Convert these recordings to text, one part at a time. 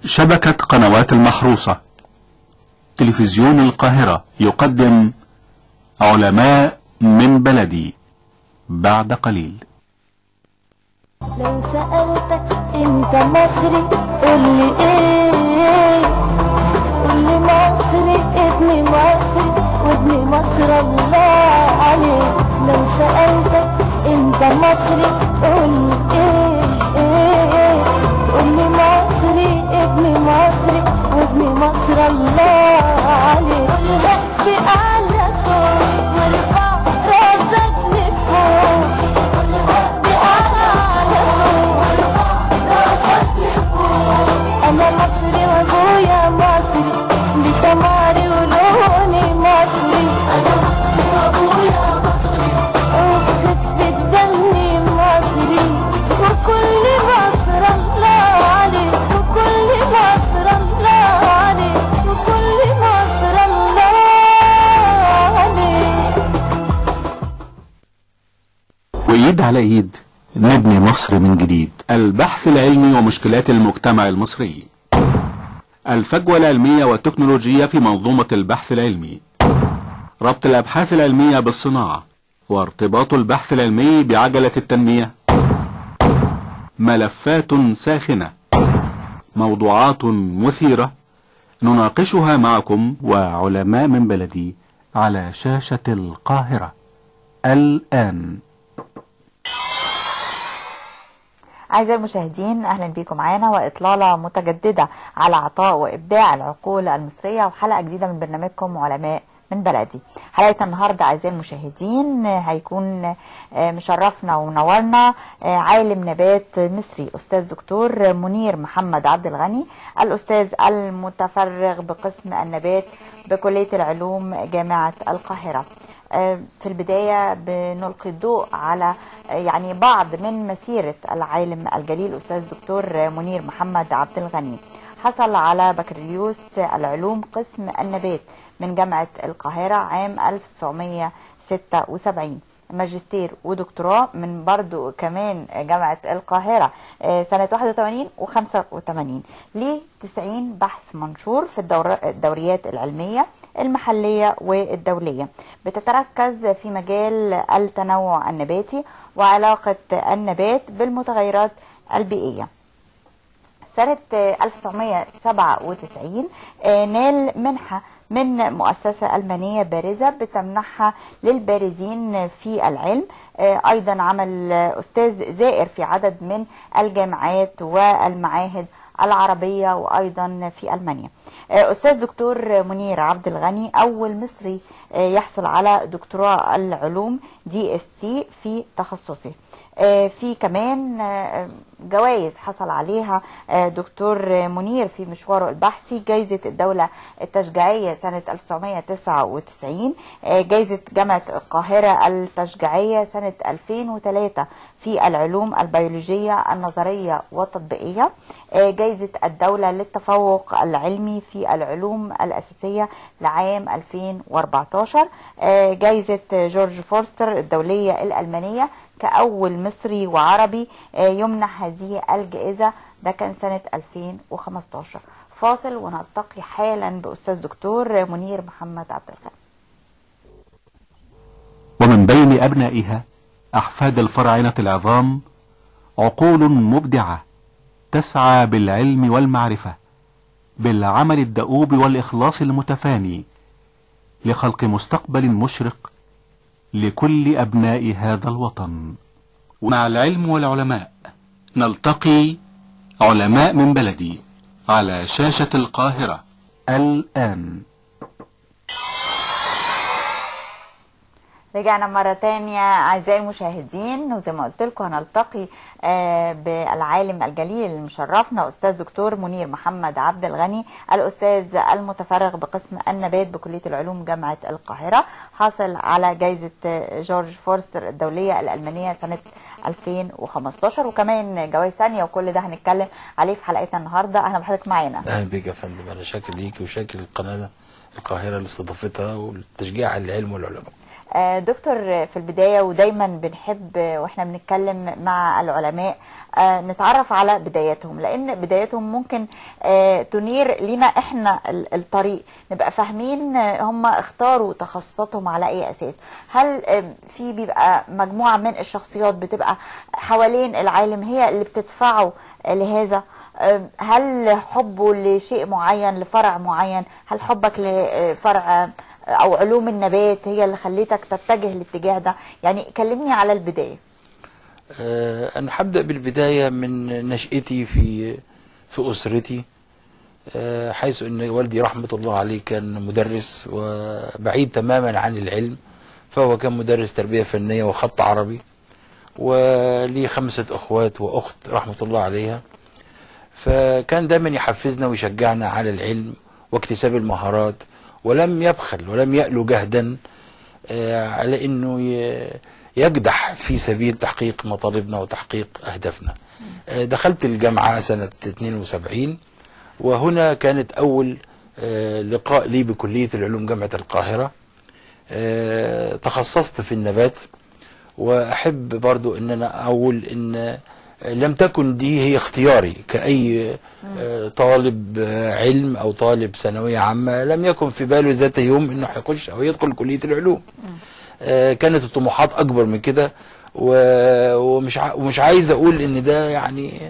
شبكة قنوات المحروسة تلفزيون القاهرة يقدم علماء من بلدي بعد قليل لو سألتك انت مصري قولي ايه قولي مصري ابن مصري وابن مصر الله عليه لو سألتك انت مصري قولي ايه ايه تقولي مصري ابن مصري وابن مصر الله عليه قولها بأعلى صوت وارفع راسك لفوق قولها بأعلى صوت وارفع راسك لفوق أنا مصري وأبويا مصري بسماري ولوني مصري أنا مصري وأبويا مصري وبخفة دمي مصري وكل مصر الله عليك وكل مصر الله عليك وكل مصر الله عليك وإيد على إيد نبني مصر من جديد البحث العلمي ومشكلات المجتمع المصري الفجوة العلمية والتكنولوجية في منظومة البحث العلمي ربط الأبحاث العلمية بالصناعة وارتباط البحث العلمي بعجلة التنمية ملفات ساخنة موضوعات مثيرة نناقشها معكم وعلماء من بلدي على شاشة القاهرة الآن أعزائي المشاهدين أهلا بكم معانا وإطلالة متجددة على عطاء وإبداع العقول المصرية وحلقة جديدة من برنامجكم علماء من بلدي حلقة النهاردة أعزائي المشاهدين هيكون مشرفنا ونورنا عالم نبات مصري أستاذ دكتور منير محمد عبد الغني الأستاذ المتفرغ بقسم النبات بكلية العلوم جامعة القاهرة في البداية بنلقي الضوء على يعني بعض من مسيرة العالم الجليل أستاذ دكتور منير محمد عبد الغني حصل على بكالوريوس العلوم قسم النبات من جامعة القاهرة عام 1976 ماجستير ودكتوراه من برضو كمان جامعة القاهرة سنة 81 و 85 ليه 90 بحث منشور في الدور الدوريات العلمية المحلية والدولية بتتركز في مجال التنوع النباتي وعلاقة النبات بالمتغيرات البيئية سنة 1997 نال منحة من مؤسسة ألمانية بارزة بتمنحها للبارزين في العلم أيضا عمل أستاذ زائر في عدد من الجامعات والمعاهد العربية وأيضا في ألمانيا أستاذ دكتور منير عبد الغني أول مصري يحصل على دكتوراه العلوم دي اس سي في تخصصه في كمان جوائز حصل عليها دكتور منير في مشواره البحثي جائزة الدولة التشجيعية سنة 1999 جائزة جامعة القاهرة التشجيعية سنة 2003 في العلوم البيولوجية النظرية والتطبيقية جائزة الدولة للتفوق العلمي في العلوم الأساسية لعام 2014 جائزة جورج فورستر الدولية الألمانية كأول مصري وعربي يمنح هذه الجائزة ده كان سنة 2015 فاصل ونلتقي حالا بأستاذ دكتور منير محمد عبد الغني ومن بين أبنائها أحفاد الفراعنة العظام عقول مبدعة تسعى بالعلم والمعرفة بالعمل الدؤوب والإخلاص المتفاني لخلق مستقبل مشرق لكل أبناء هذا الوطن مع العلم والعلماء نلتقي علماء من بلدي على شاشة القاهرة الآن رجعنا مرة تانية أعزائي المشاهدين وزي ما قلت لكم هنلتقي آه بالعالم الجليل المشرفنا أستاذ دكتور منير محمد عبد الغني الأستاذ المتفرغ بقسم النبات بكلية العلوم جامعة القاهرة حاصل على جائزة جورج فورستر الدولية الألمانية سنة 2015 وكمان جوائز ثانيه وكل ده هنتكلم عليه في حلقتنا النهارده اهلا بحضرتك معانا اهلا بيك يا فندم انا شاكر ليك وشاكر القناه القاهره اللي استضافتها والتشجيع على العلم والعلماء آه، دكتور في البداية ودايما بنحب واحنا بنتكلم مع العلماء آه، نتعرف على بداياتهم لأن بداياتهم ممكن آه، تنير لنا احنا ال- الطريق نبقى فاهمين آه، هم اختاروا تخصصاتهم على أي أساس هل آه، في بيبقى مجموعة من الشخصيات بتبقى حوالين العالم هي اللي بتدفعه آه، لهذا آه، هل حبه لشيء معين لفرع معين هل حبك لفرع آه، او علوم النبات هي اللي خليتك تتجه الاتجاه ده يعني كلمني على البدايه آه، أنا هبدأ بالبداية من نشأتي في في أسرتي آه، حيث أن والدي رحمة الله عليه كان مدرس وبعيد تماما عن العلم فهو كان مدرس تربية فنية وخط عربي ولي خمسة أخوات وأخت رحمة الله عليها فكان دايما يحفزنا ويشجعنا على العلم واكتساب المهارات ولم يبخل ولم يألو جهدا آه، على انه ي- يجدح في سبيل تحقيق مطالبنا وتحقيق اهدافنا. آه، دخلت الجامعه سنه 72 وهنا كانت اول آه، لقاء لي بكليه العلوم جامعه القاهره. آه، تخصصت في النبات واحب برضو ان انا اقول ان لم تكن دي هي اختياري كأي آه، طالب آه، علم أو طالب ثانوية عامة لم يكن في باله ذات يوم إنه هيخش أو يدخل كلية العلوم آه، كانت الطموحات أكبر من كده و- ومش ع- ومش عايز أقول إن ده يعني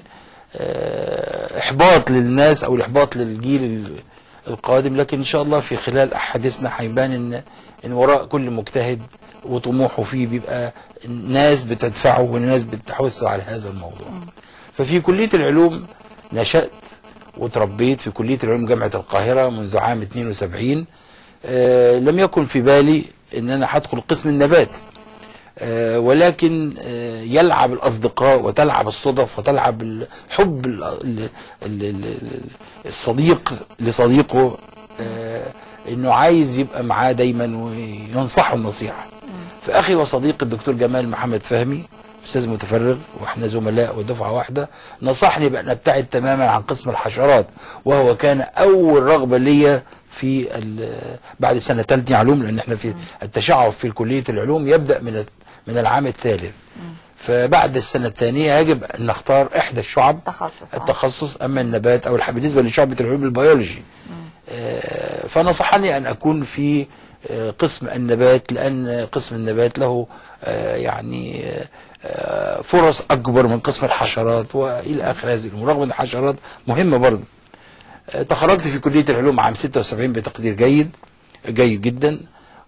آه، إحباط للناس أو الإحباط للجيل ال- القادم لكن إن شاء الله في خلال أحاديثنا هيبان إن إن وراء كل مجتهد وطموحه فيه بيبقى ناس بتدفعه وناس بتحثه على هذا الموضوع ففي كلية العلوم نشأت وتربيت في كلية العلوم جامعة القاهرة منذ عام 72 آه لم يكن في بالي ان انا هدخل قسم النبات آه ولكن آه يلعب الاصدقاء وتلعب الصدف وتلعب الحب ال- ال- ال- ال- الصديق لصديقه آه انه عايز يبقى معاه دايما وينصحه النصيحه فاخي وصديقي الدكتور جمال محمد فهمي استاذ متفرغ واحنا زملاء ودفعه واحده نصحني بان ابتعد تماما عن قسم الحشرات وهو كان اول رغبه ليا في ال- بعد سنه ثالثه علوم لان احنا في التشعب في كليه العلوم يبدا من من العام الثالث فبعد السنه الثانيه يجب ان نختار احدى الشعب تخصص، آه. التخصص اما النبات او الح- بالنسبه لشعبه العلوم البيولوجي آه، فنصحني ان اكون في آه، قسم النبات لان قسم النبات له آه، يعني آه، فرص اكبر من قسم الحشرات والى اخر هذه الامور رغم ان الحشرات مهمه برضه آه، تخرجت في كليه العلوم عام 76 بتقدير جيد جيد جدا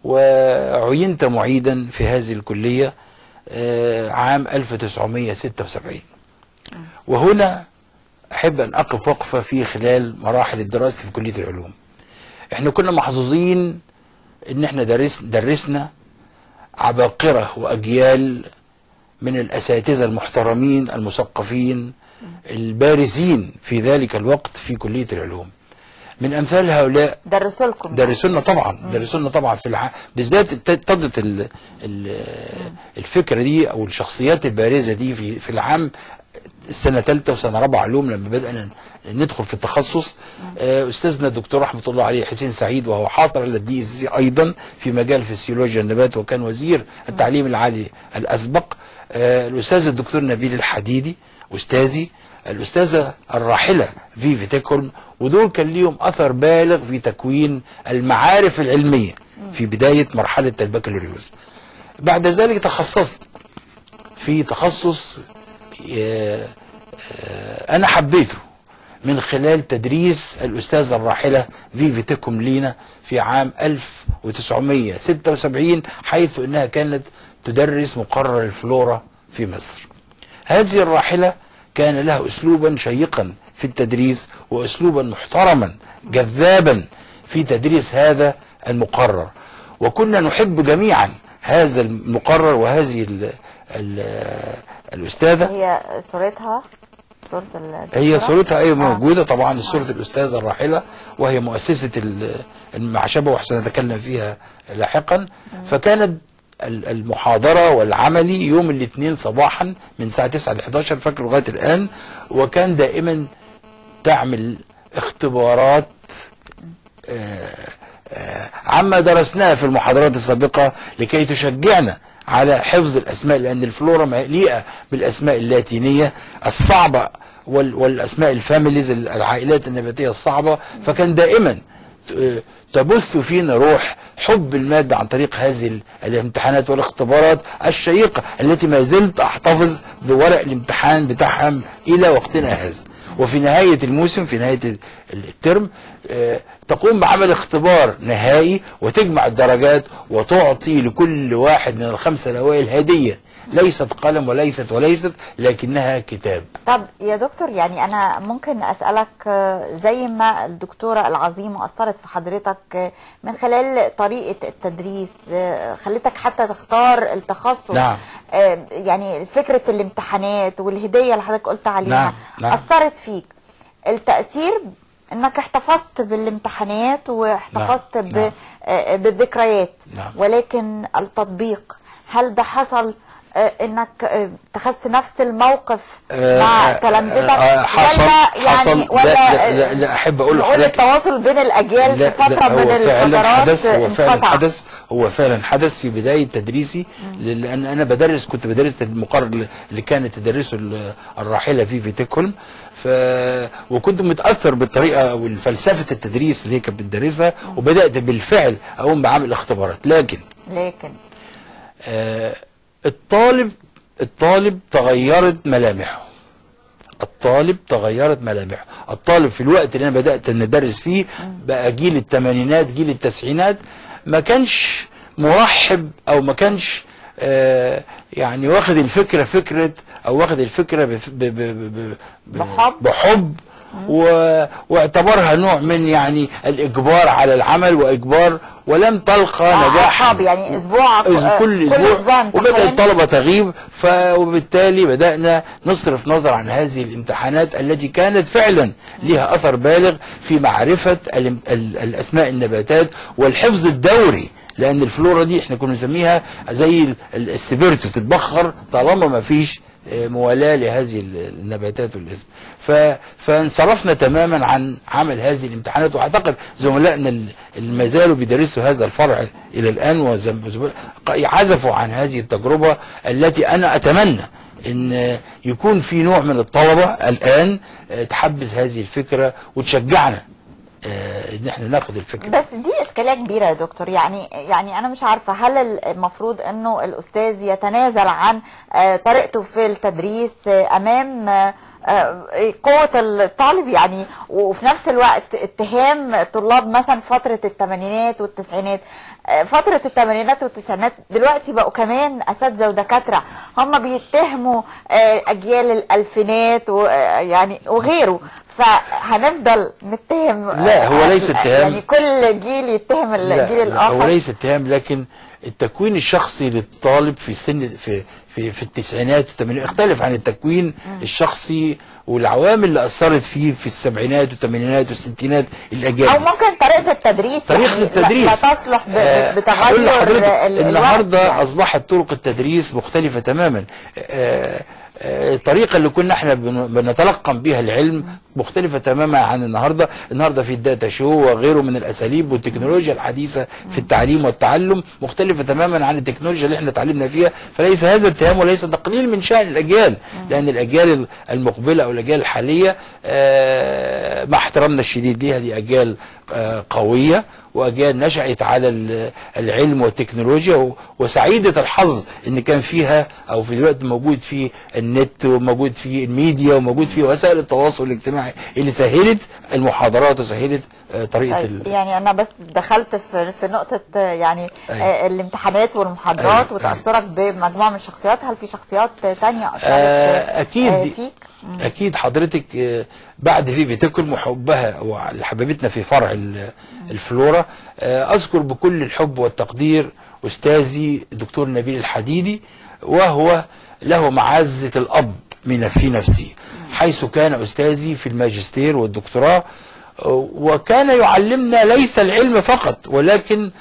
وعينت معيدا في هذه الكليه آه، عام 1976 وهنا احب ان اقف وقفه في خلال مراحل الدراسه في كليه العلوم احنا كنا محظوظين ان احنا درس درسنا عباقره واجيال من الاساتذه المحترمين المثقفين البارزين في ذلك الوقت في كليه العلوم من امثال هؤلاء درسوا لكم درسونا طبعا درسونا طبعا في الع... بالذات ابت- ابتدت ال... ال... الفكره دي او الشخصيات البارزه دي في في العام السنه ثالثه وسنه رابعه علوم لما بدانا ندخل في التخصص آه، استاذنا الدكتور رحمه الله عليه حسين سعيد وهو حاصل على الدي اس سي ايضا في مجال فسيولوجيا النبات وكان وزير التعليم العالي الاسبق آه، الاستاذ الدكتور نبيل الحديدي استاذي الاستاذه الراحله فيفي تيكولم ودول كان ليهم اثر بالغ في تكوين المعارف العلميه في بدايه مرحله البكالوريوس بعد ذلك تخصصت في تخصص آه، آه، انا حبيته من خلال تدريس الاستاذه الراحله فيفي تيكوم لينا في عام 1976 حيث انها كانت تدرس مقرر الفلورا في مصر. هذه الراحله كان لها اسلوبا شيقا في التدريس واسلوبا محترما جذابا في تدريس هذا المقرر وكنا نحب جميعا هذا المقرر وهذه ال ال الاستاذه هي صورتها صورة ال- هي الدكتورة؟ صورتها ايه آه. موجوده طبعا صوره الاستاذه الراحله وهي مؤسسه ال- المعشبه وسنتكلم فيها لاحقا فكانت ال- المحاضره والعملي يوم الاثنين صباحا من الساعه 9 ل 11 فاكر لغايه الان وكان دائما تعمل اختبارات آه، آه، عما درسناه في المحاضرات السابقة لكي تشجعنا على حفظ الأسماء لأن الفلورا مليئة بالأسماء اللاتينية الصعبة وال- والأسماء الفاميليز العائلات النباتية الصعبة فكان دائما ت- تبث فينا روح حب المادة عن طريق هذه ال- الامتحانات والاختبارات الشيقة التي ما زلت أحتفظ بورق الامتحان بتاعها إلى وقتنا هذا وفي نهاية الموسم في نهاية ال- الترم آه، تقوم بعمل اختبار نهائي وتجمع الدرجات وتعطي لكل واحد من الخمسة الأوائل هدية ليست قلم وليست وليست لكنها كتاب طب يا دكتور يعني انا ممكن اسالك آه، زي ما الدكتوره العظيمه اثرت في حضرتك آه، من خلال طريقه التدريس آه، خلتك حتى تختار التخصص نعم. آه، يعني فكره الامتحانات والهديه اللي حضرتك قلت عليها نعم، نعم. اثرت فيك التاثير انك احتفظت بالامتحانات واحتفظت نعم، ب- نعم. آه، بالذكريات نعم. ولكن التطبيق هل ده حصل آه، انك آه، اتخذت نفس الموقف مع آه، تلامذتك آه، حصل ولا يعني حصل لا, ولا لا, لا, لا احب اقول نقول لحضرتك التواصل بين الاجيال في لا فتره لا من هو فعلا الفترات حدث هو فعلا انقطع. حدث هو فعلا حدث في بدايه تدريسي لان انا بدرس كنت بدرس المقرر اللي كانت تدرسه ال- الراحله في في تيكهولم ف وكنت متاثر بالطريقه والفلسفه التدريس اللي هي كانت بتدرسها وبدات بالفعل اقوم بعمل اختبارات لكن لكن آه، الطالب الطالب تغيرت ملامحه الطالب تغيرت ملامحه الطالب في الوقت اللي انا بدات ان ادرس فيه بقى جيل الثمانينات جيل التسعينات ما كانش مرحب او ما كانش آه يعني واخد الفكره فكره او واخد الفكره بف- ب ب ب ب بحب. بحب و... واعتبرها نوع من يعني الاجبار على العمل واجبار ولم تلقى آه، نجاحا عقاب، يعني أسبوع- أس- آه، كل كل اسبوع, أسبوع امتحان. وبدات الطلبه تغيب ف... وبالتالي بدانا نصرف نظر عن هذه الامتحانات التي كانت فعلا لها اثر بالغ في معرفه ال... ال... الاسماء النباتات والحفظ الدوري لان الفلورا دي احنا كنا نسميها زي ال- ال- السبيرتو تتبخر طالما ما فيش آه، موالاه لهذه ال- النباتات والاسم ف... فانصرفنا تماما عن عمل هذه الامتحانات واعتقد زملائنا ال- اللي ما زالوا بيدرسوا هذا الفرع الى الان وزم... زم- عزفوا عن هذه التجربه التي انا اتمنى ان يكون في نوع من الطلبه الان آه، تحبذ هذه الفكره وتشجعنا آه، ان احنا ناخد الفكره بس دي اشكاليه كبيره يا دكتور يعني يعني انا مش عارفه هل المفروض انه الاستاذ يتنازل عن آه، طريقته في التدريس آه، امام آه، آه، قوة الطالب يعني وفي نفس الوقت اتهام طلاب مثلا فترة الثمانينات والتسعينات آه، فترة الثمانينات والتسعينات دلوقتي بقوا كمان أساتذة ودكاترة هم بيتهموا آه، أجيال الألفينات ويعني وغيره فهنفضل نتهم لا، هو ليس اتهام. يعني كل جيل يتهم الجيل لا، لا، الآخر هو ليس اتهام لكن التكوين الشخصي للطالب في سن في في في التسعينات والثمانينات اختلف عن التكوين الشخصي والعوامل اللي اثرت فيه في السبعينات والثمانينات والستينات الاجيال او دي. ممكن طريقه التدريس طريقه يعني التدريس لا, لا تصلح ب- آه، هقول بتغير لحضرتك ال- الوقت النهارده يعني. اصبحت طرق التدريس مختلفه تماما آه، آه، الطريقه اللي كنا احنا بن- بنتلقن بها العلم مختلفه تماما عن النهارده النهارده في الداتا شو وغيره من الاساليب والتكنولوجيا الحديثه في التعليم والتعلم مختلفه تماما عن التكنولوجيا اللي احنا اتعلمنا فيها فليس هذا اتهام وليس تقليل من شان الاجيال لان الاجيال المقبله او الاجيال الحاليه آه، مع احترامنا الشديد ليها دي اجيال آه، قويه واجيال نشأت على ال- العلم والتكنولوجيا و- وسعيده الحظ ان كان فيها او في الوقت موجود فيه النت وموجود فيه الميديا وموجود فيه وسائل التواصل الاجتماعي اللي سهلت المحاضرات وسهلت آه، طريقه طيب، ال... يعني انا بس دخلت في في نقطه آه، يعني أيوة. آه، الامتحانات والمحاضرات أيوة. وتاثرك بمجموعه من الشخصيات هل في شخصيات آه، تانية اثرت آه، اكيد آه، دي- فيك اكيد حضرتك آه، بعد في فيتيكل وحبها وحبيبتنا في فرع ال- الفلورا آه، اذكر بكل الحب والتقدير استاذي الدكتور نبيل الحديدي وهو له معزه الاب من في نفسي حيث كان استاذي في الماجستير والدكتوراه آه، وكان يعلمنا ليس العلم فقط ولكن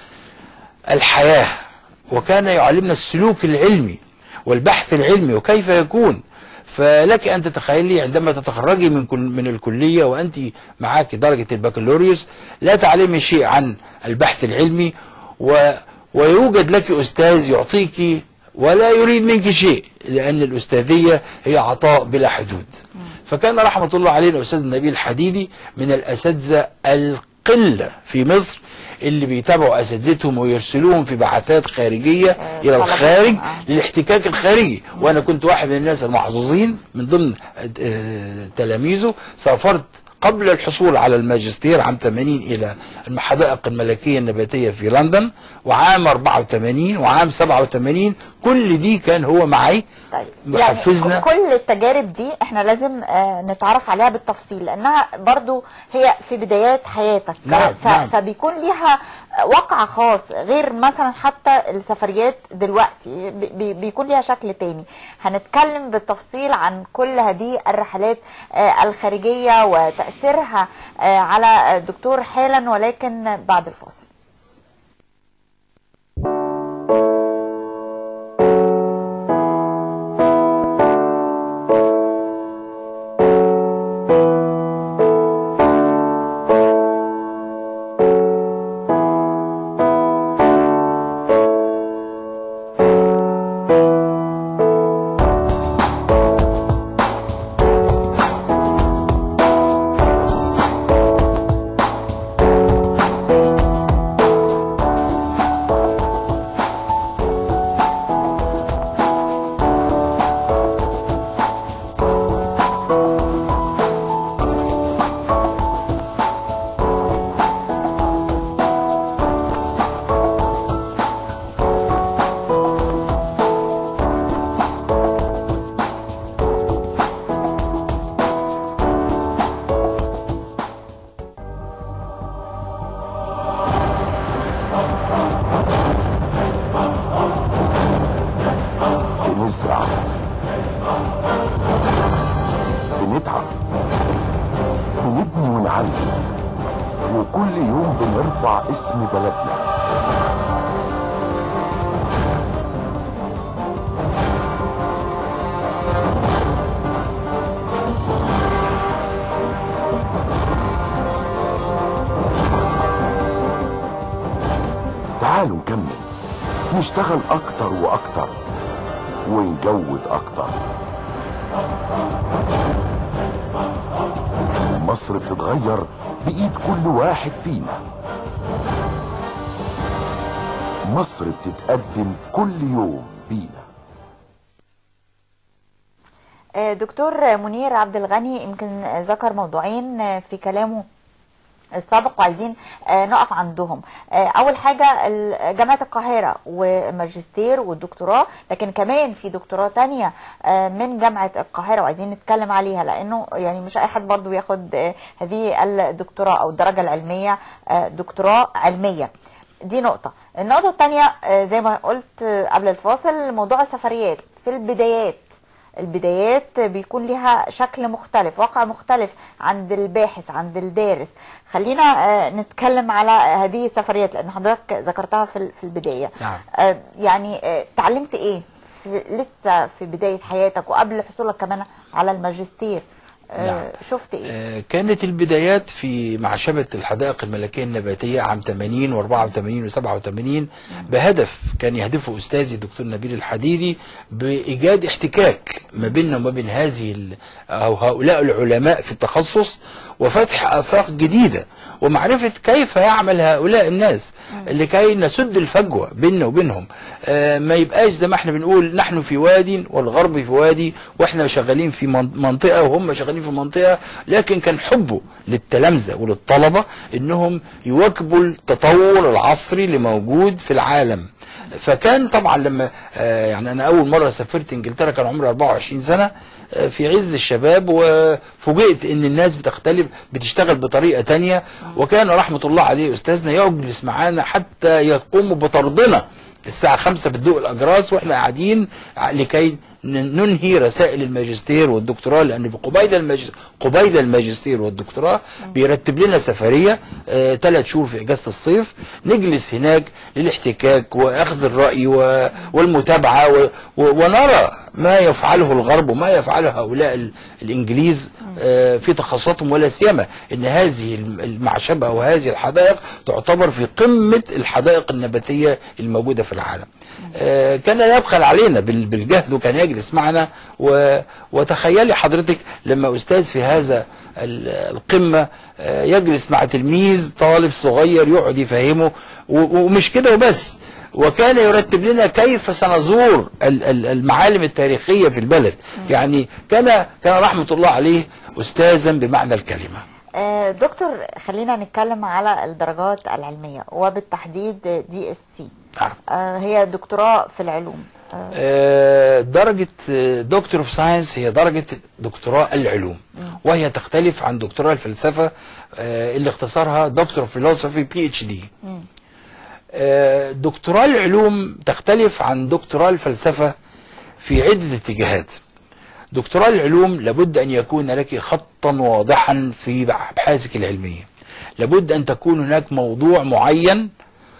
الحياة وكان يعلمنا السلوك العلمي والبحث العلمي وكيف يكون فلك ان تتخيلي عندما تتخرجي من كل من الكليه وانت معك درجه البكالوريوس لا تعلمي شيء عن البحث العلمي و ويوجد لك استاذ يعطيك ولا يريد منك شيء لان الاستاذيه هي عطاء بلا حدود فكان رحمه الله عليه الاستاذ نبيل حديدي من الاساتذه القله في مصر اللي بيتابعوا اساتذتهم ويرسلوهم في بعثات خارجيه آه، الى طلبة. الخارج آه. للاحتكاك الخارجي وانا كنت واحد من الناس المحظوظين من ضمن آه، تلاميذه سافرت قبل الحصول على الماجستير عام 80 الى الحدائق الملكيه النباتيه في لندن وعام 84 وعام 87 كل دي كان هو معي طيب محفزنا يعني كل التجارب دي احنا لازم آه نتعرف عليها بالتفصيل لانها برضو هي في بدايات حياتك نعم، ف- نعم. فبيكون ليها وقع خاص غير مثلا حتى السفريات دلوقتي بي- بي- بيكون ليها شكل تاني هنتكلم بالتفصيل عن كل هذه الرحلات آه الخارجية وتأثيرها آه على الدكتور حالا ولكن بعد الفاصل بنزرع بنتعب بنبني ونعلم وكل يوم بنرفع اسم بلدنا تعالوا نكمل نشتغل اكتر واكتر ونجود اكتر مصر بتتغير بايد كل واحد فينا مصر بتتقدم كل يوم بينا آه، دكتور منير عبد الغني يمكن ذكر موضوعين آه، في كلامه السابق وعايزين آه، نقف عندهم آه، اول حاجه ال- جامعه القاهره والماجستير والدكتوراه لكن كمان في دكتوراه تانية آه، من جامعه القاهره وعايزين نتكلم عليها لانه يعني مش اي حد برضو ياخد آه، هذه الدكتوراه او الدرجه العلميه آه، دكتوراه علميه دي نقطة النقطة التانية آه، زي ما قلت آه، قبل الفاصل موضوع السفريات في البدايات البدايات بيكون لها شكل مختلف واقع مختلف عند الباحث عند الدارس خلينا آه، نتكلم على هذه السفريات لان حضرتك ذكرتها في ال- في البدايه نعم. آه، يعني آه، اتعلمت ايه في لسه في بدايه حياتك وقبل حصولك كمان على الماجستير آه، نعم. شفت ايه آه، كانت البدايات في معشبة الحدائق الملكية النباتية عام 80 و84 و87 بهدف كان يهدفه أستاذي الدكتور نبيل الحديدي بإيجاد احتكاك ما بيننا وما بين هذه ال- أو هؤلاء العلماء في التخصص وفتح آفاق جديدة ومعرفة كيف يعمل هؤلاء الناس لكي نسد الفجوة بيننا وبينهم آه، ما يبقاش زي ما احنا بنقول نحن في وادي والغرب في وادي واحنا شغالين في من- منطقة وهم شغالين في منطقة لكن كان حبه للتلامذة وللطلبة انهم يواكبوا التطور العصري اللي موجود في العالم فكان طبعا لما آه، يعني انا اول مره سافرت انجلترا كان عمري 24 سنه آه، في عز الشباب وفوجئت ان الناس بتختلف بتشتغل بطريقه تانية وكان رحمه الله عليه استاذنا يجلس معانا حتى يقوم بطردنا الساعة خمسة بتدوق الأجراس وإحنا قاعدين لكي ن- ننهي رسائل الماجستير والدكتوراه لأن قبيل الماجستير قبيل الماجستير والدكتوراه بيرتب لنا سفرية ثلاث شهور في إجازة الصيف نجلس هناك للاحتكاك وأخذ الرأي و- والمتابعة و- و- ونرى ما يفعله الغرب وما يفعله هؤلاء ال- الانجليز آه، في تخصصاتهم ولا سيما ان هذه الم- المعشبه او هذه الحدائق تعتبر في قمه الحدائق النباتيه الموجوده في العالم. آه، كان لا يبخل علينا بال- بالجهد وكان يجلس معنا و- وتخيلي حضرتك لما استاذ في هذا ال- القمه آه، يجلس مع تلميذ طالب صغير يقعد يفهمه و- ومش كده وبس وكان يرتب لنا كيف سنزور ال- ال- المعالم التاريخيه في البلد يعني كان كان رحمه الله عليه استاذا بمعنى الكلمه آه، دكتور خلينا نتكلم على الدرجات العلمية وبالتحديد دي اس سي نعم. هي دكتوراه في العلوم آه، آه، درجة آه، دكتور اوف ساينس هي درجة دكتوراه العلوم وهي تختلف عن دكتوراه الفلسفة آه، اللي اختصارها دكتور اوف فيلوسفي بي اتش دي دكتوراه العلوم تختلف عن دكتوراه الفلسفة في عدة اتجاهات دكتوراه العلوم لابد أن يكون لك خطا واضحا في أبحاثك العلمية لابد أن تكون هناك موضوع معين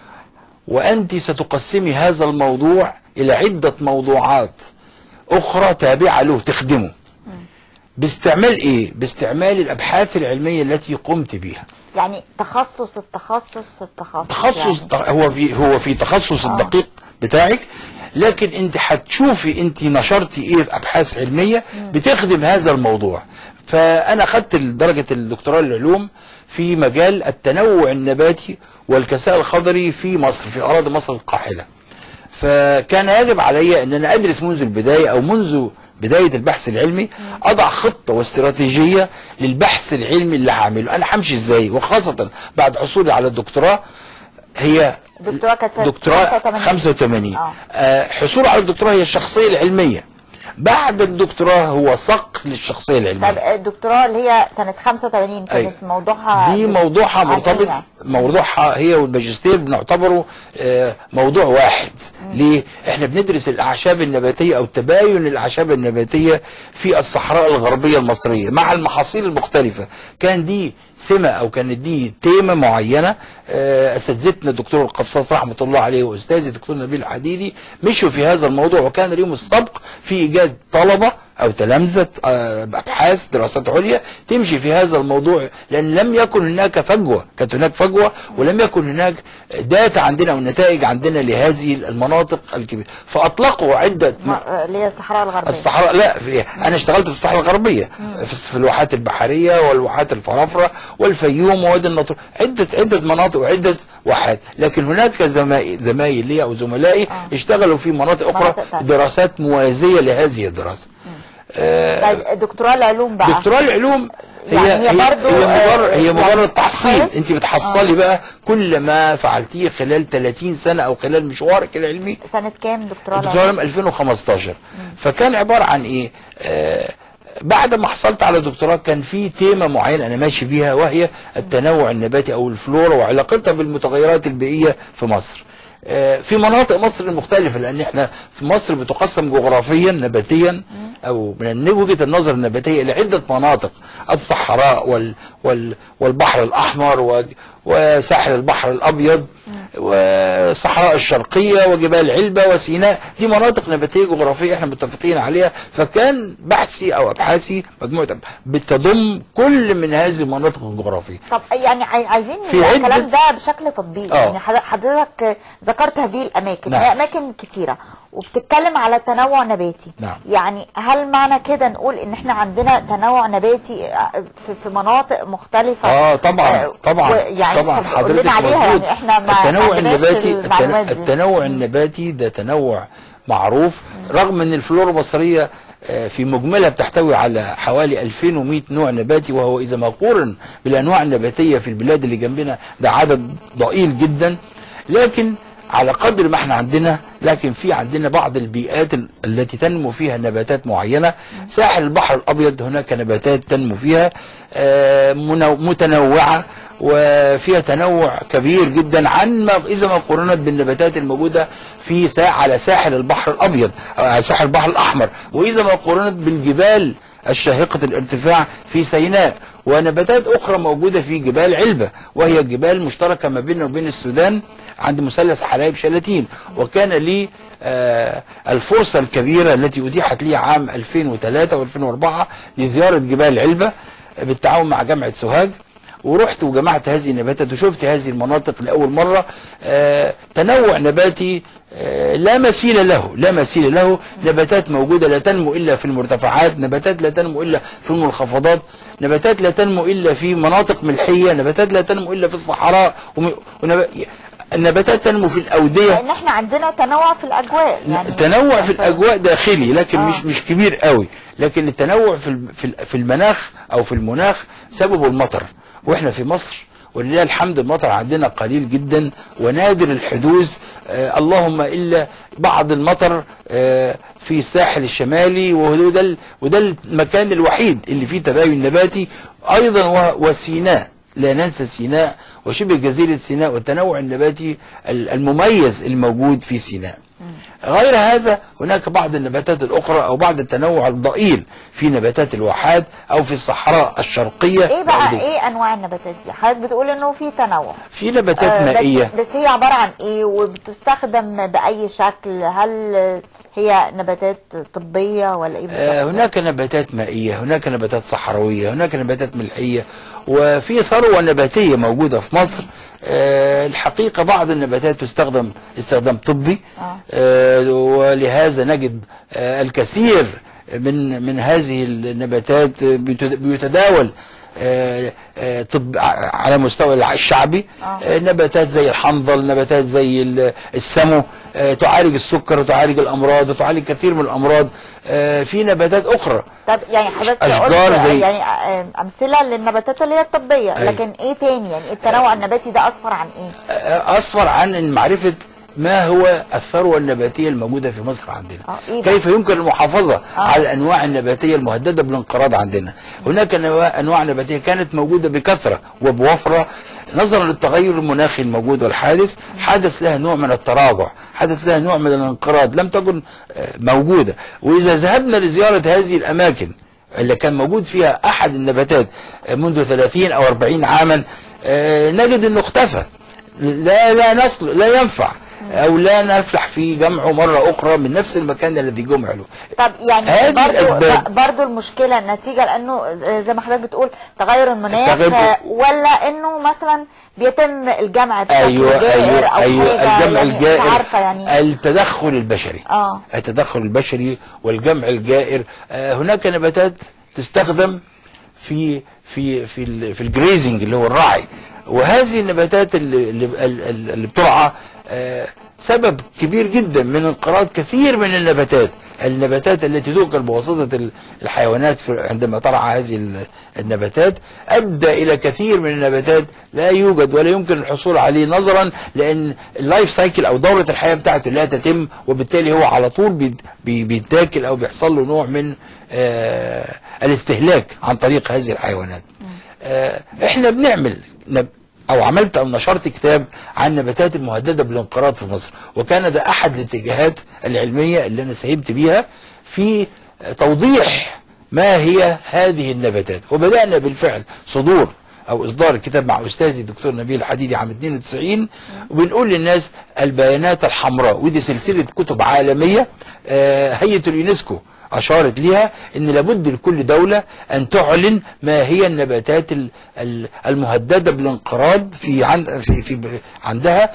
وأنت ستقسمي هذا الموضوع إلى عدة موضوعات أخرى تابعة له تخدمه باستعمال إيه؟ باستعمال الأبحاث العلمية التي قمت بها يعني تخصص التخصص التخصص تخصص يعني. هو في هو في تخصص الدقيق بتاعك لكن انت هتشوفي انت نشرتي ايه في ابحاث علميه بتخدم هذا الموضوع فانا خدت درجه الدكتوراه العلوم في مجال التنوع النباتي والكساء الخضري في مصر في اراضي مصر القاحله فكان يجب علي ان انا ادرس منذ البدايه او منذ بدايه البحث العلمي اضع خطه واستراتيجيه للبحث العلمي اللي هعمله انا همشي ازاي وخاصه بعد حصولي على الدكتوراه هي الدكتوراه كانت سنة دكتوراه 85. 85 آه. آه حصول على الدكتوراه هي الشخصيه العلميه بعد الدكتوراه هو صق للشخصيه العلميه طب الدكتوراه اللي هي سنة 85 كانت أيوة. موضوعها دي موضوعها عن إيه مرتبط يعني؟ موضوعها هي والماجستير بنعتبره آه، موضوع واحد ليه احنا بندرس الاعشاب النباتيه او تباين الاعشاب النباتيه في الصحراء الغربيه المصريه مع المحاصيل المختلفه كان دي سمه او كانت دي تيمه معينه آه، اساتذتنا الدكتور القصاص رحمه الله عليه واستاذي الدكتور نبيل الحديدي مشوا في هذا الموضوع وكان ليهم السبق في ايجاد طلبه او تلامذه آه، ابحاث دراسات عليا تمشي في هذا الموضوع لان لم يكن هناك فجوه كانت هناك فجوه ولم يكن هناك داتا عندنا او نتائج عندنا لهذه المناطق الكبيره فاطلقوا عده ما- اللي هي الصحراء الغربية الصحراء لا في انا اشتغلت في الصحراء الغربيه في, في الواحات البحريه والواحات الفرافره والفيوم ووادي النطرون عده عده مناطق وعده واحات لكن هناك زمايل زمايل لي او زملائي اشتغلوا في مناطق اخرى مناطق تانية. دراسات موازيه لهذه الدراسه طيب دكتوراه العلوم بقى دكتوراه العلوم هي يعني هي هي, برضو، هي مجرد آه، هي يعني مجرد تحصيل بحث؟ انت بتحصلي بقى كل ما فعلتيه خلال 30 سنه او خلال مشوارك العلمي سنة كام دكتوراه الدكتوراه العلوم؟ عام 2015 فكان عباره عن ايه آه بعد ما حصلت على دكتوراه كان في تيمه معينه انا ماشي بيها وهي التنوع النباتي او الفلورا وعلاقتها بالمتغيرات البيئيه في مصر آه، في مناطق مصر المختلفة لأن احنا في مصر بتقسم جغرافيا نباتيا أو من وجهة النظر النباتية إلى عدة مناطق الصحراء وال وال والبحر الأحمر و- وساحل البحر الأبيض والصحراء الشرقية وجبال علبة وسيناء دي مناطق نباتية جغرافية احنا متفقين عليها فكان بحثي أو أبحاثي مجموعة أب- بتضم كل من هذه المناطق الجغرافية طب يعني عاي- عايزين في نبقى عدة- الكلام ده بشكل تطبيقي آه. يعني حض- حضرتك ذكرت هذه الاماكن نعم. هي اماكن كتيره وبتتكلم على تنوع نباتي نعم. يعني هل معنى كده نقول ان احنا عندنا تنوع نباتي آه، في, في مناطق مختلفه اه طبعا آه، طبعا يعني طبعا طب قول حضرتك لنا عليها مظبوط يعني احنا ما التنوع ما عندناش النباتي المعلومات التن- دي. التنوع النباتي ده تنوع معروف رغم ان الفلورا المصريه آه، في مجملها بتحتوي على حوالي 2100 نوع نباتي وهو اذا ما قورن بالانواع النباتيه في البلاد اللي جنبنا ده عدد ضئيل جدا لكن على قدر ما احنا عندنا لكن في عندنا بعض البيئات ال- التي تنمو فيها نباتات معينة ساحل البحر الأبيض هناك نباتات تنمو فيها آه، منو- متنوعة وفيها تنوع كبير جدا عن ما إذا ما قارنت بالنباتات الموجودة في سا على ساحل البحر الأبيض أو على ساحل البحر الأحمر وإذا ما قارنت بالجبال الشاهقة الارتفاع في سيناء ونباتات أخرى موجودة في جبال علبة وهي جبال مشتركة ما بيننا وبين السودان عند مثلث حلايب شلاتين وكان لي آه، الفرصة الكبيرة التي أتيحت لي عام 2003 و2004 لزيارة جبال علبة بالتعاون مع جامعة سوهاج ورحت وجمعت هذه النباتات وشفت هذه المناطق لأول مرة آه، تنوع نباتي آه، لا مثيل له لا مثيل له نباتات موجودة لا تنمو إلا في المرتفعات نباتات لا تنمو إلا في المنخفضات نباتات لا تنمو إلا في مناطق ملحية نباتات لا تنمو إلا في الصحراء وم- ونب... النباتات تنمو في الأودية لان احنا عندنا تنوع في الاجواء يعني تنوع في الاجواء داخلي لكن آه. مش مش كبير قوي لكن التنوع في الم- في ال- في المناخ او في المناخ سببه المطر واحنا في مصر ولله الحمد المطر عندنا قليل جدا ونادر الحدوث آه اللهم الا بعض المطر آه في الساحل الشمالي وهو ده ال- وده المكان الوحيد اللي فيه تباين نباتي ايضا و- وسيناء لا ننسى سيناء وشبه جزيرة سيناء والتنوع النباتي ال- المميز الموجود في سيناء غير هذا هناك بعض النباتات الأخرى أو بعض التنوع الضئيل في نباتات الواحات أو في الصحراء الشرقية ايه بقى والأودية. ايه انواع النباتات دي حضرتك بتقول انه في تنوع في نباتات آه، بس- مائية بس هي عبارة عن ايه وبتستخدم بأي شكل هل هي نباتات طبية ولا ايه آه، بالظبط؟ هناك نباتات مائية هناك نباتات صحراوية هناك نباتات ملحية وفي ثروة نباتية موجودة في مصر آه، الحقيقة بعض النباتات تستخدم استخدام طبي آه، ولهذا نجد آه، الكثير من من هذه النباتات بيتد- بيتداول آه، آه، طب ع- على مستوى الع- الشعبي آه، نباتات زي الحنظل نباتات زي ال- السمو آه، تعالج السكر وتعالج الامراض وتعالج كثير من الامراض آه، في نباتات اخرى طب يعني حضرتك أشجار قلت زي- يعني آه، امثله للنباتات اللي هي الطبيه أيوة. لكن ايه تاني يعني التنوع النباتي ده اصفر عن ايه؟ آه، اصفر عن معرفه ما هو الثروة النباتية الموجودة في مصر عندنا آه، إيه ده؟ كيف يمكن المحافظة على الأنواع النباتية المهددة بالانقراض عندنا هناك أنواع- أنواع نباتية كانت موجودة بكثرة وبوفرة نظرا للتغير المناخي الموجود والحادث حدث لها نوع من التراجع حدث لها نوع من الانقراض لم تكن آه، موجودة وإذا ذهبنا لزيارة هذه الأماكن اللي كان موجود فيها أحد النباتات آه، منذ 30 أو 40 عاما آه، نجد أنه اختفى لا لا نصل لا ينفع او لا نفلح في جمعه مره اخرى من نفس المكان الذي جمع له طب يعني هذه برضو الأسباب. ب- برضو المشكله نتيجه لانه ز- زي ما حضرتك بتقول تغير المناخ التغير- آه، ولا انه مثلا بيتم الجمع بشكل ايوه جائر ايوه او ايوه حاجه الجمع يعني الجائر مش عارفه يعني التدخل البشري اه التدخل البشري والجمع الجائر آه، هناك نباتات تستخدم في في في ال- في الجريزنج اللي هو الرعي وهذه النباتات اللي اللي, اللي اللي بترعى آه، سبب كبير جدا من انقراض كثير من النباتات النباتات التي تؤكل بواسطة ال- الحيوانات في- عندما ترعى هذه ال- النباتات أدى إلى كثير من النباتات لا يوجد ولا يمكن الحصول عليه نظرا لأن اللايف سايكل أو دورة الحياة بتاعته لا تتم وبالتالي هو على طول بيت- بي- بيتاكل أو بيحصل له نوع من آه الاستهلاك عن طريق هذه الحيوانات آه احنا بنعمل نب او عملت او نشرت كتاب عن النباتات المهدده بالانقراض في مصر وكان ده احد الاتجاهات العلميه اللي انا ساهمت بيها في توضيح ما هي هذه النباتات وبدانا بالفعل صدور او اصدار الكتاب مع استاذي الدكتور نبيل الحديدي عام 92 وبنقول للناس البيانات الحمراء ودي سلسله كتب عالميه آه، هيئه اليونسكو أشارت لها أن لابد لكل دولة أن تعلن ما هي النباتات ال- ال- المهددة بالانقراض في عن في في ب- عندها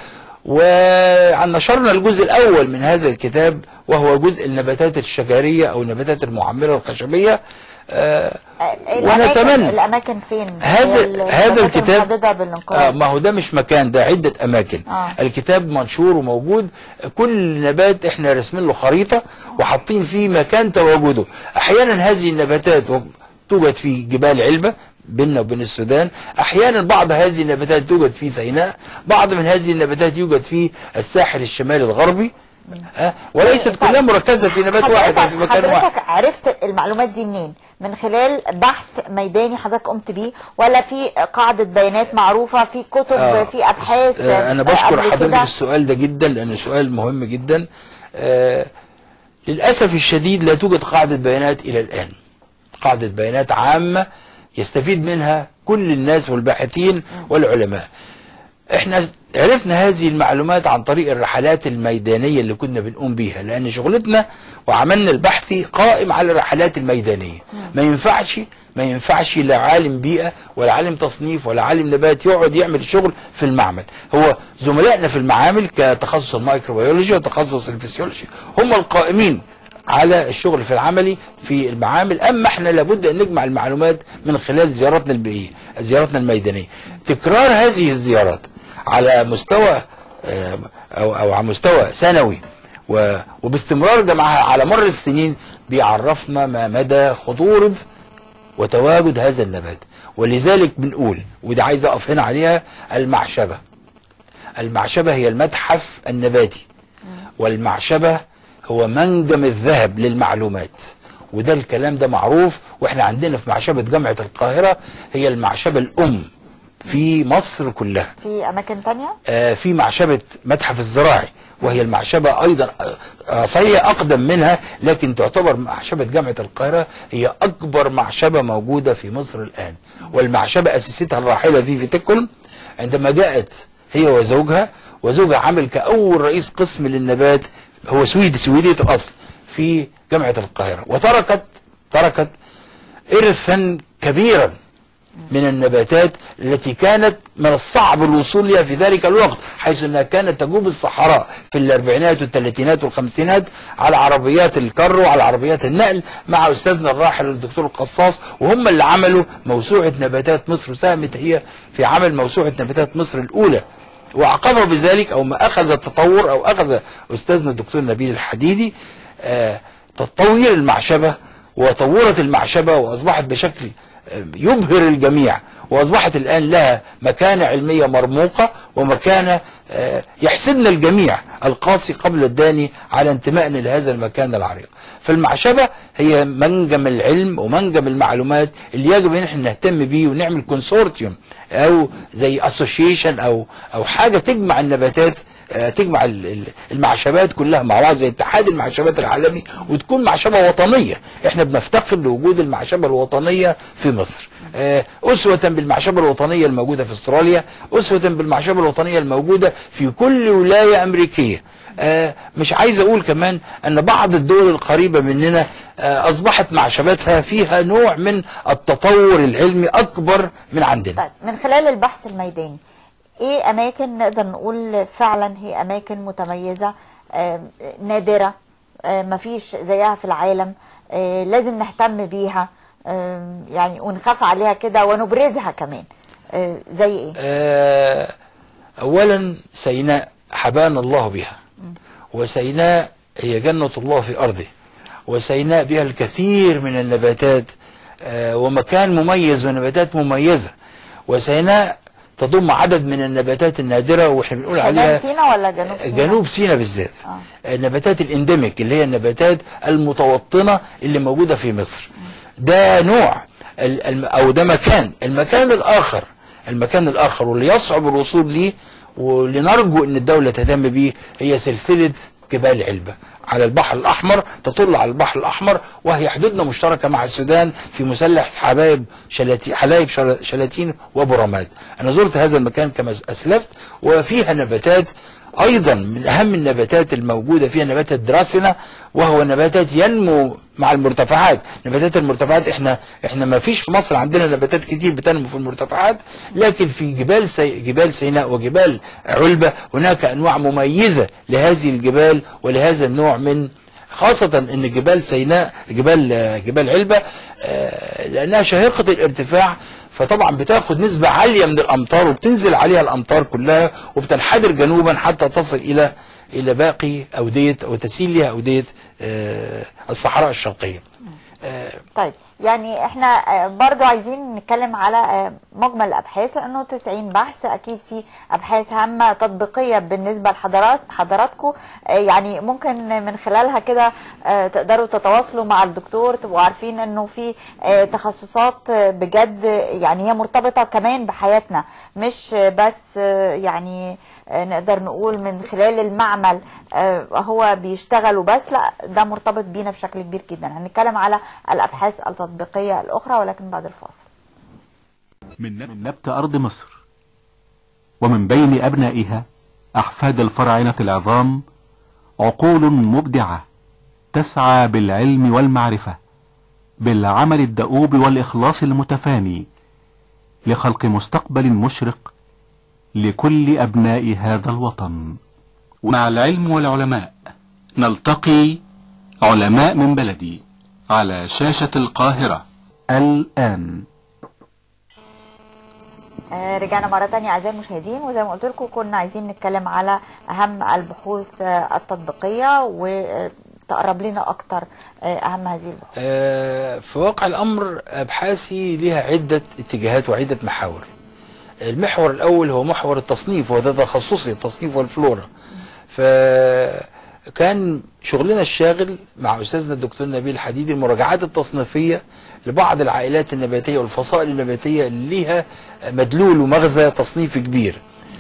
ونشرنا الجزء الأول من هذا الكتاب وهو جزء النباتات الشجرية أو النباتات المعمرة الخشبية آه، آه، ونتمنى الاماكن الاماكن فين هذا هي ال- هذا النباتات الكتاب المهددة آه بالانقراض ما هو ده مش مكان ده عدة أماكن آه. الكتاب منشور وموجود كل نبات احنا رسمين له خريطة وحاطين فيه مكان تواجده أحيانا هذه النباتات و- توجد في جبال علبة بيننا وبين السودان احيانا بعض هذه النباتات توجد في سيناء بعض من هذه النباتات يوجد في الساحل الشمالي الغربي آه، وليست طيب. كلها مركزة في نبات واحد أو في مكان واحد حضرتك عرفت المعلومات دي منين؟ من خلال بحث ميداني حضرتك قمت بيه ولا في قاعدة بيانات معروفة في كتب آه، في أبحاث آه، انا آه، بشكر قبل حضرتك كده؟ السؤال ده جدا لانه سؤال مهم جدا آه، للاسف الشديد لا توجد قاعده بيانات الى الان قاعدة بيانات عامة يستفيد منها كل الناس والباحثين والعلماء احنا عرفنا هذه المعلومات عن طريق الرحلات الميدانية اللي كنا بنقوم بيها لان شغلتنا وعملنا البحثي قائم على الرحلات الميدانية ما ينفعش ما ينفعش لا عالم بيئة ولا عالم تصنيف ولا عالم نبات يقعد يعمل شغل في المعمل هو زملائنا في المعامل كتخصص الميكروبيولوجي وتخصص الفسيولوجي هم القائمين على الشغل في العملي في المعامل اما احنا لابد ان نجمع المعلومات من خلال زياراتنا البيئيه زياراتنا الميدانيه تكرار هذه الزيارات على مستوى آه، او او على مستوى سنوي و- وباستمرار جمعها على مر السنين بيعرفنا ما مدى خطوره وتواجد هذا النبات ولذلك بنقول وده عايز اقف هنا عليها المعشبه المعشبه هي المتحف النباتي والمعشبه هو منجم الذهب للمعلومات وده الكلام ده معروف واحنا عندنا في معشبه جامعه القاهره هي المعشبه الام في مصر كلها في اماكن تانية آه، في معشبة متحف الزراعي وهي المعشبة أيضا آه، آه، صحيح أقدم منها لكن تعتبر معشبة جامعة القاهرة هي أكبر معشبة موجودة في مصر الآن والمعشبة أسستها الراحلة فيفي تيكون عندما جاءت هي وزوجها وزوجها عمل كأول رئيس قسم للنبات هو سويدي سويدية الأصل في جامعة القاهرة وتركت تركت إرثا كبيرا من النباتات التي كانت من الصعب الوصول لها في ذلك الوقت حيث انها كانت تجوب الصحراء في الاربعينات والثلاثينات والخمسينات على عربيات الكر وعلى عربيات النقل مع استاذنا الراحل الدكتور القصاص وهم اللي عملوا موسوعه نباتات مصر ساهمت هي في عمل موسوعه نباتات مصر الاولى وعقبه بذلك او ما اخذ التطور او اخذ استاذنا الدكتور نبيل الحديدي آه تطوير المعشبه وطورت المعشبه واصبحت بشكل يبهر الجميع واصبحت الان لها مكانه علميه مرموقه ومكانه آه، يحسدنا الجميع القاسي قبل الداني على انتمائنا لهذا المكان العريق فالمعشبه هي منجم العلم ومنجم المعلومات اللي يجب ان احنا نهتم بيه ونعمل كونسورتيوم او زي اسوشيشن او او حاجه تجمع النباتات آه، تجمع ال- ال- المعشبات كلها مع بعض زي اتحاد المعشبات العالمي وتكون معشبه وطنيه احنا بنفتخر لوجود المعشبه الوطنيه في مصر آه، اسوه بالمعشبه الوطنيه الموجوده في استراليا اسوه بالمعشبه الوطنيه الموجوده في كل ولايه امريكيه آه، مش عايز اقول كمان ان بعض الدول القريبه مننا آه، اصبحت معشباتها فيها نوع من التطور العلمي اكبر من عندنا طيب من خلال البحث الميداني ايه اماكن نقدر نقول فعلا هي اماكن متميزه آم، نادره آم، مفيش زيها في العالم آه، لازم نهتم بيها آم، يعني ونخاف عليها كده ونبرزها كمان آه، زي ايه آه، اولا سيناء حبانا الله بها وسيناء هي جنة الله في أرضه وسيناء بها الكثير من النباتات آه، ومكان مميز ونباتات مميزة وسيناء تضم عدد من النباتات النادرة واحنا بنقول عليها شمال سينا ولا جنوب سينا جنوب سيناء بالذات آه. النباتات الانديميك اللي هي النباتات المتوطنه اللي موجوده في مصر ده نوع ال- الم- او ده مكان المكان الاخر المكان الاخر واللي يصعب الوصول ليه واللي نرجو ان الدوله تهتم بيه هي سلسله جبال علبه على البحر الاحمر تطل على البحر الاحمر وهي حدودنا مشتركه مع السودان في مسلح حبايب شلاتين حلايب شل- شلاتين وابو رماد انا زرت هذا المكان كما اسلفت وفيها نباتات ايضا من اهم النباتات الموجوده فيها نبات الدراسنه وهو نباتات ينمو مع المرتفعات نباتات المرتفعات احنا احنا ما فيش في مصر عندنا نباتات كتير بتنمو في المرتفعات لكن في جبال سي جبال سيناء وجبال علبه هناك انواع مميزه لهذه الجبال ولهذا النوع من خاصة ان جبال سيناء جبال آه، جبال علبة آه، لانها شاهقة الارتفاع فطبعا بتاخد نسبة عالية من الامطار وبتنزل عليها الامطار كلها وبتنحدر جنوبا حتى تصل الى الى باقي اودية او تسيل لها اودية آه، الصحراء الشرقية طيب يعني احنا آه، برضو عايزين نتكلم على آه، مجمل الابحاث لانه 90 بحث اكيد في ابحاث هامه تطبيقيه بالنسبه لحضرات حضراتكم آه، يعني ممكن من خلالها كده آه، تقدروا تتواصلوا مع الدكتور تبقوا عارفين انه في آه، تخصصات آه، بجد يعني هي مرتبطه كمان بحياتنا مش آه، بس آه، يعني آه، نقدر نقول من خلال المعمل آه، هو بيشتغل وبس لا ده مرتبط بينا بشكل كبير جدا هنتكلم على الابحاث التطبيقيه الاخرى ولكن بعد الفاصل من نب- من نبت أرض مصر ومن بين أبنائها أحفاد الفراعنة العظام عقول مبدعة تسعى بالعلم والمعرفة بالعمل الدؤوب والإخلاص المتفاني لخلق مستقبل مشرق لكل أبناء هذا الوطن مع العلم والعلماء نلتقي علماء من بلدي على شاشة القاهرة الآن آه، رجعنا مرة تانية أعزائي المشاهدين وزي ما قلت لكم كنا عايزين نتكلم على أهم البحوث آه، التطبيقية وتقرب لنا أكتر آه، أهم هذه البحوث آه، في واقع الأمر أبحاثي لها عدة اتجاهات وعدة محاور المحور الأول هو محور التصنيف وده تخصصي التصنيف والفلورا فكان شغلنا الشاغل مع أستاذنا الدكتور نبيل حديدي المراجعات التصنيفية لبعض العائلات النباتية والفصائل النباتية اللي ليها مدلول ومغزى تصنيفي كبير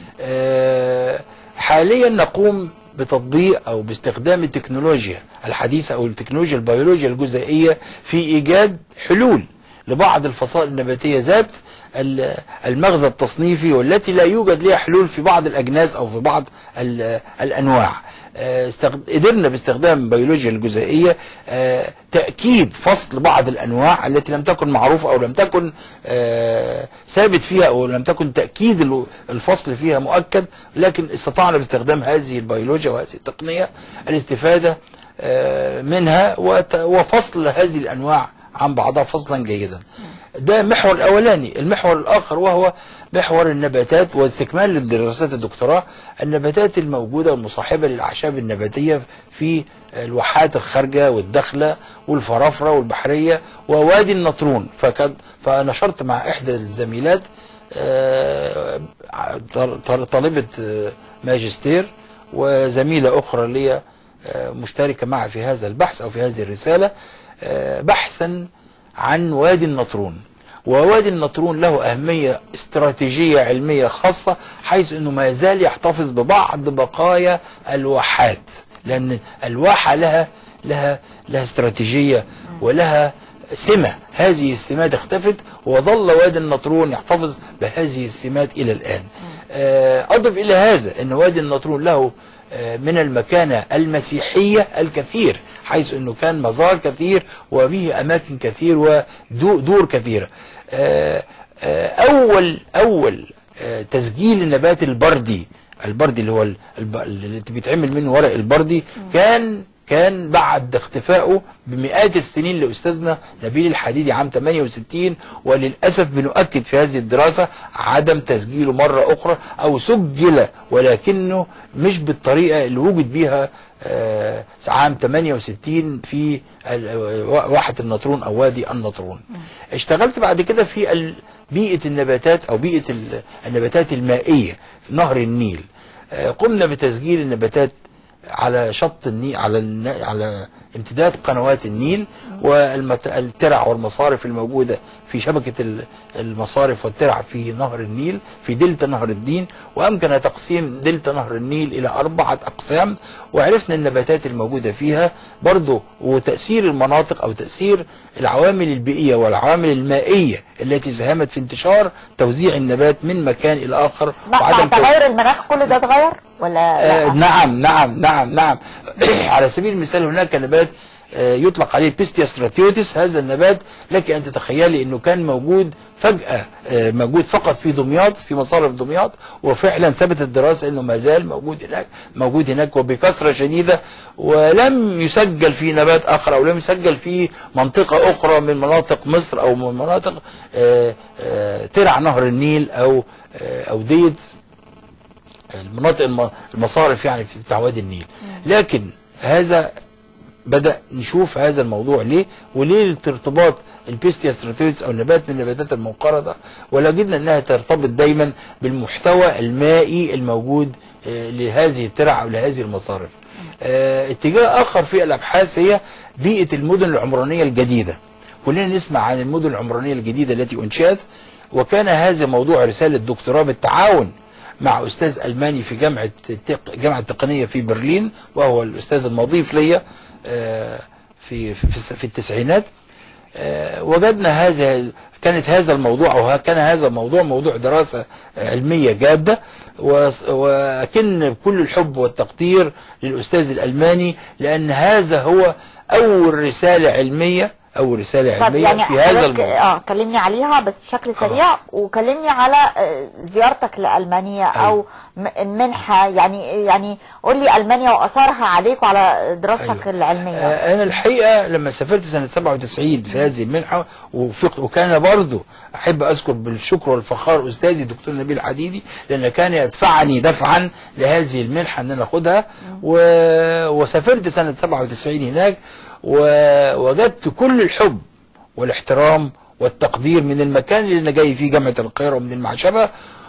آه، حاليا نقوم بتطبيق او باستخدام التكنولوجيا الحديثه او التكنولوجيا البيولوجيا الجزيئيه في ايجاد حلول لبعض الفصائل النباتيه ذات ال- المغزى التصنيفي والتي لا يوجد لها حلول في بعض الاجناس او في بعض ال- الانواع آه، استخد- قدرنا باستخدام البيولوجيا الجزيئيه آه، تاكيد فصل بعض الانواع التي لم تكن معروفه او لم تكن آه، ثابت فيها او لم تكن تاكيد ال- الفصل فيها مؤكد لكن استطعنا باستخدام هذه البيولوجيا وهذه التقنيه الاستفاده آه، منها وت- وفصل هذه الانواع عن بعضها فصلا جيدا ده المحور الاولاني المحور الاخر وهو محور النباتات واستكمال لدراسات الدكتوراه النباتات الموجوده والمصاحبه للاعشاب النباتيه في الواحات الخارجه والداخله والفرافره والبحريه ووادي النطرون فكان فنشرت مع احدى الزميلات آه، طل- طل- طالبه آه، ماجستير وزميله اخرى لي آه، مشتركه معي في هذا البحث او في هذه الرساله آه، بحثا عن وادي النطرون ووادي النطرون له أهمية استراتيجية علمية خاصة حيث أنه ما يزال يحتفظ ببعض بقايا الواحات لأن الواحة لها لها لها استراتيجية ولها سمة هذه السمات اختفت وظل وادي النطرون يحتفظ بهذه السمات إلى الآن آه، أضف إلى هذا أن وادي النطرون له آه، من المكانة المسيحية الكثير حيث أنه كان مزار كثير وبه أماكن كثير ودور كثيرة آه، آه، أول أول آه، تسجيل النبات البردي البردي اللي هو ال- الب- اللي بيتعمل منه ورق البردي كان كان بعد اختفائه بمئات السنين لاستاذنا نبيل الحديدي عام 68 وللاسف بنؤكد في هذه الدراسه عدم تسجيله مره اخرى او سجل ولكنه مش بالطريقه اللي وجد بيها آه، عام 68 في ال- واحه النطرون او وادي النطرون. اشتغلت بعد كده في ال- بيئه النباتات او بيئه ال- النباتات المائيه في نهر النيل. آه، قمنا بتسجيل النباتات على شط النيل على الن... على امتداد قنوات النيل والترع والمصارف الموجودة في شبكة ال- المصارف والترع في نهر النيل في دلتا نهر الدين وأمكن تقسيم دلتا نهر النيل إلى أربعة أقسام وعرفنا النباتات الموجودة فيها برضو وتأثير المناطق أو تأثير العوامل البيئية والعوامل المائية التي ساهمت في انتشار توزيع النبات من مكان إلى آخر مع مع وعدم تو- تغير المناخ كل ده اتغير ولا آه لا؟ نعم نعم نعم نعم على سبيل المثال هناك نبات آه يطلق عليه بيستيا ستراتيوتس هذا النبات لك ان تتخيلي انه كان موجود فجأة آه موجود فقط في دمياط في مصارف دمياط وفعلا ثبتت الدراسة انه ما زال موجود هناك موجود هناك وبكثرة شديدة ولم يسجل في نبات اخر او لم يسجل في منطقة اخرى من مناطق مصر او من مناطق آه آه ترع نهر النيل او آه او ديت المناطق الم- المصارف يعني بتاع وادي النيل لكن هذا بدا نشوف هذا الموضوع ليه وليه ارتباط البيستيا ستراتيوتس او نبات من النباتات المنقرضه ولجدنا انها ترتبط دايما بالمحتوى المائي الموجود آه، لهذه الترع او لهذه المصارف. آه، اتجاه اخر في الابحاث هي بيئه المدن العمرانيه الجديده. كلنا نسمع عن المدن العمرانيه الجديده التي انشئت وكان هذا موضوع رساله دكتوراه بالتعاون مع استاذ الماني في جامعه التق- جامعه التقنيه في برلين وهو الاستاذ المضيف ليا آه، في في في الس- في التسعينات آه، وجدنا هذا كانت هذا الموضوع او كان هذا الموضوع موضوع دراسه علميه جاده وس- وكن بكل الحب والتقدير للاستاذ الالماني لان هذا هو اول رساله علميه اول رساله طب علميه يعني في هذا حضرتك الموضوع اه كلمني عليها بس بشكل سريع وكلمني على آه، زيارتك لألمانيا او م- المنحة يعني يعني قول لي ألمانيا وأثرها عليك وعلى دراستك أيوة. العلمية آه، انا الحقيقه لما سافرت سنه 97 في هذه المنحه وفق وكان برضو احب اذكر بالشكر والفخار استاذي الدكتور نبيل حديدي لان كان يدفعني دفعا لهذه المنحه ان انا اخدها و... وسافرت سنه 97 هناك ووجدت كل الحب والاحترام والتقدير من المكان اللي انا جاي فيه جامعه القاهره ومن المعشبه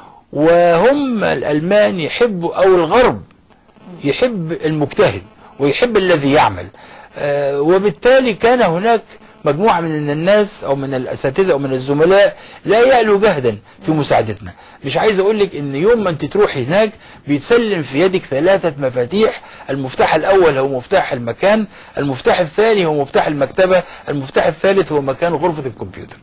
وهم الالمان يحبوا او الغرب يحب المجتهد ويحب الذي يعمل آه، وبالتالي كان هناك مجموعة من الناس أو من الأساتذة أو من الزملاء لا يألوا جهدا في مساعدتنا مش عايز أقول لك إن يوم ما أنت تروحي هناك بيتسلم في يدك ثلاثة مفاتيح المفتاح الأول هو مفتاح المكان المفتاح الثاني هو مفتاح المكتبة المفتاح الثالث هو مكان غرفة الكمبيوتر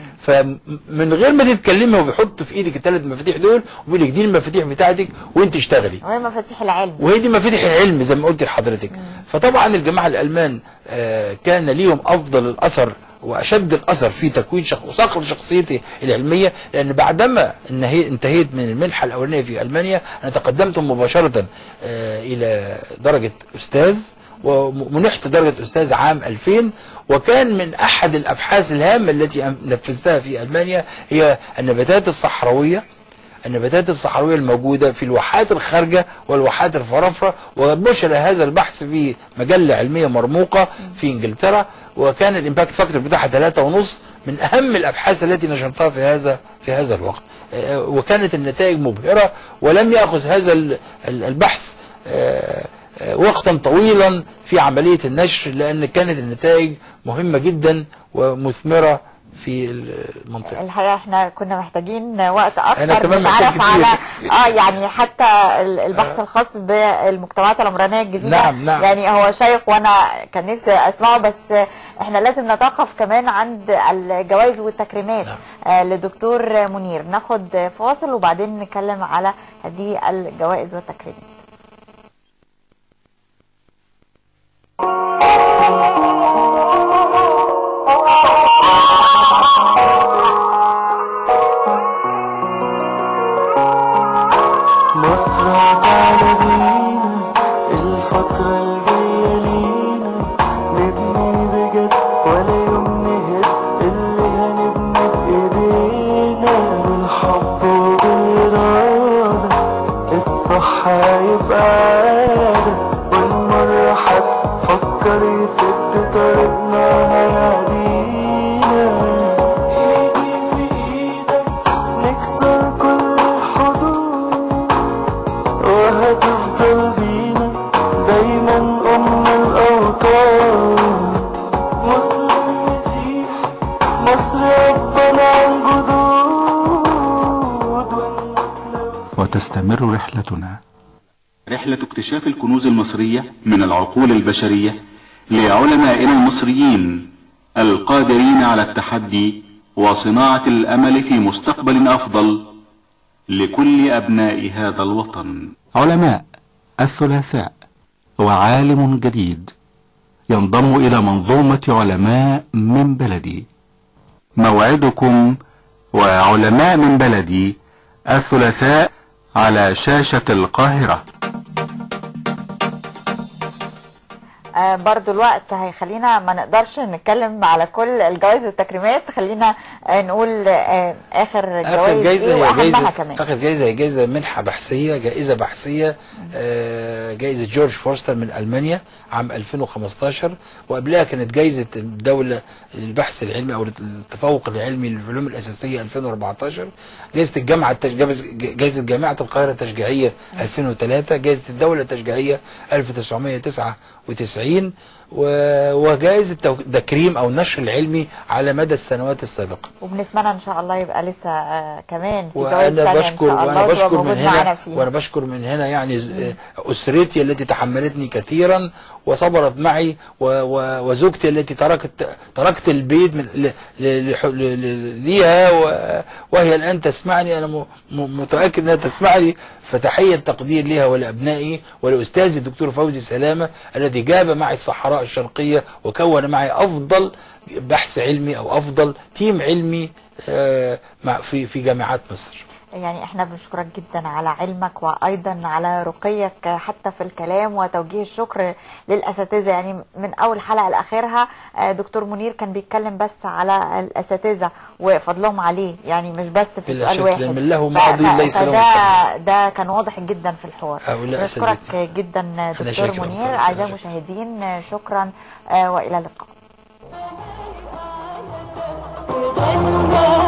فمن غير ما تتكلمي هو بيحط في ايدك الثلاث مفاتيح دول وبيقول لك دي المفاتيح بتاعتك وانت اشتغلي وهي مفاتيح العلم وهي دي مفاتيح العلم زي ما قلت لحضرتك فطبعا الجماعه الالمان آه، كان ليهم افضل الاثر واشد الاثر في تكوين شخ... وصقل شخصيتي العلميه لان بعدما انهي... انتهيت من المنحه الاولانيه في المانيا انا تقدمت مباشره آه، الى درجه استاذ ومنحت درجه استاذ عام 2000 وكان من احد الابحاث الهامه التي أم- نفذتها في المانيا هي النباتات الصحراويه النباتات الصحراوية الموجودة في الواحات الخارجة والواحات الفرافرة ونشر هذا البحث في مجلة علمية مرموقة في انجلترا وكان الامباكت فاكتور بتاعها ثلاثة ونص من اهم الابحاث التي نشرتها في هذا في هذا الوقت آه، وكانت النتائج مبهرة ولم يأخذ هذا ال- ال- البحث آه، آه، وقتا طويلا في عملية النشر لأن كانت النتائج مهمة جدا ومثمرة في المنطقة الحقيقة احنا كنا محتاجين وقت اكتر أنا كمان محتاج نتعرف على كتير. اه يعني حتى ال- البحث الخاص بالمجتمعات العمرانية الجديدة نعم، نعم. يعني هو شيق وانا كان نفسي اسمعه بس احنا لازم نتوقف كمان عند الجوائز والتكريمات آه لدكتور منير ناخد فاصل وبعدين نتكلم على هذه الجوائز والتكريمات مصر على بينا الفترة الجاية لينا نبني بجد ولا يوم نهد اللي هنبني بإيدينا بالحب وبالإرادة الصح هيبقى عادة والمرة حد فكر يسد طريقنا هيعدينا ايدي في ايدك نكسر كل الحدود وهتفضل بينا دايما أم الأوطان مسلم مسيح مصر ربنا عن جدود والنخلة وتستمر رحلتنا رحلة اكتشاف الكنوز المصرية من العقول البشرية لعلمائنا المصريين القادرين على التحدي وصناعة الأمل في مستقبل أفضل لكل أبناء هذا الوطن علماء الثلاثاء وعالم جديد ينضم إلى منظومة علماء من بلدي موعدكم وعلماء من بلدي الثلاثاء على شاشة القاهرة آه برضو الوقت هيخلينا ما نقدرش نتكلم على كل الجوائز والتكريمات خلينا آه نقول آه اخر اخر جوائز جايزه ايه هي واهمها جايزه كمان اخر جايزه هي جايزه منحه بحثيه جائزه بحثيه آه، جايزه جورج فورستر من المانيا عام 2015 وقبلها كانت جايزه الدوله للبحث العلمي او التفوق العلمي للعلوم الاساسيه 2014 جايزه الجامعه التش... جايزه جايزة جامعه القاهره التشجيعيه 2003 جايزه الدوله التشجيعيه 1999 و- وجائزة التو- التكريم أو النشر العلمي على مدى السنوات السابقة وبنتمنى ان شاء الله يبقى لسه آه، كمان في جوائز وانا تانية بشكر ان شاء الله وانا وتبقى بشكر من موجود معانا هنا فيها وانا بشكر من هنا يعني ز- اسرتي التي تحملتني كثيرا وصبرت معي و و وزوجتي التي تركت تركت البيت من ل ل لح- ل ل ليها و- وهي الان تسمعني انا م- م- متاكد انها تسمعني فتحيه تقدير لها ولابنائي ولاستاذي الدكتور فوزي سلامه الذي جاب معي الصحراء الشرقيه وكون معي افضل بحث علمي او افضل تيم علمي آه، مع في في جامعات مصر يعني احنا بنشكرك جدا على علمك وايضا على رقيك حتى في الكلام وتوجيه الشكر للاساتذه يعني من اول حلقه لاخرها آه، دكتور منير كان بيتكلم بس على الاساتذه وفضلهم عليه يعني مش بس في بلا سؤال شك، واحد لمن له ف- ماضي ف- ليس له فده ده كان واضح جدا في الحوار هؤلاء بنشكرك أساتذتنا. جدا دكتور شاكر منير أكتر. اعزائي أنا المشاهدين آه، شكرا آه، والى اللقاء غنى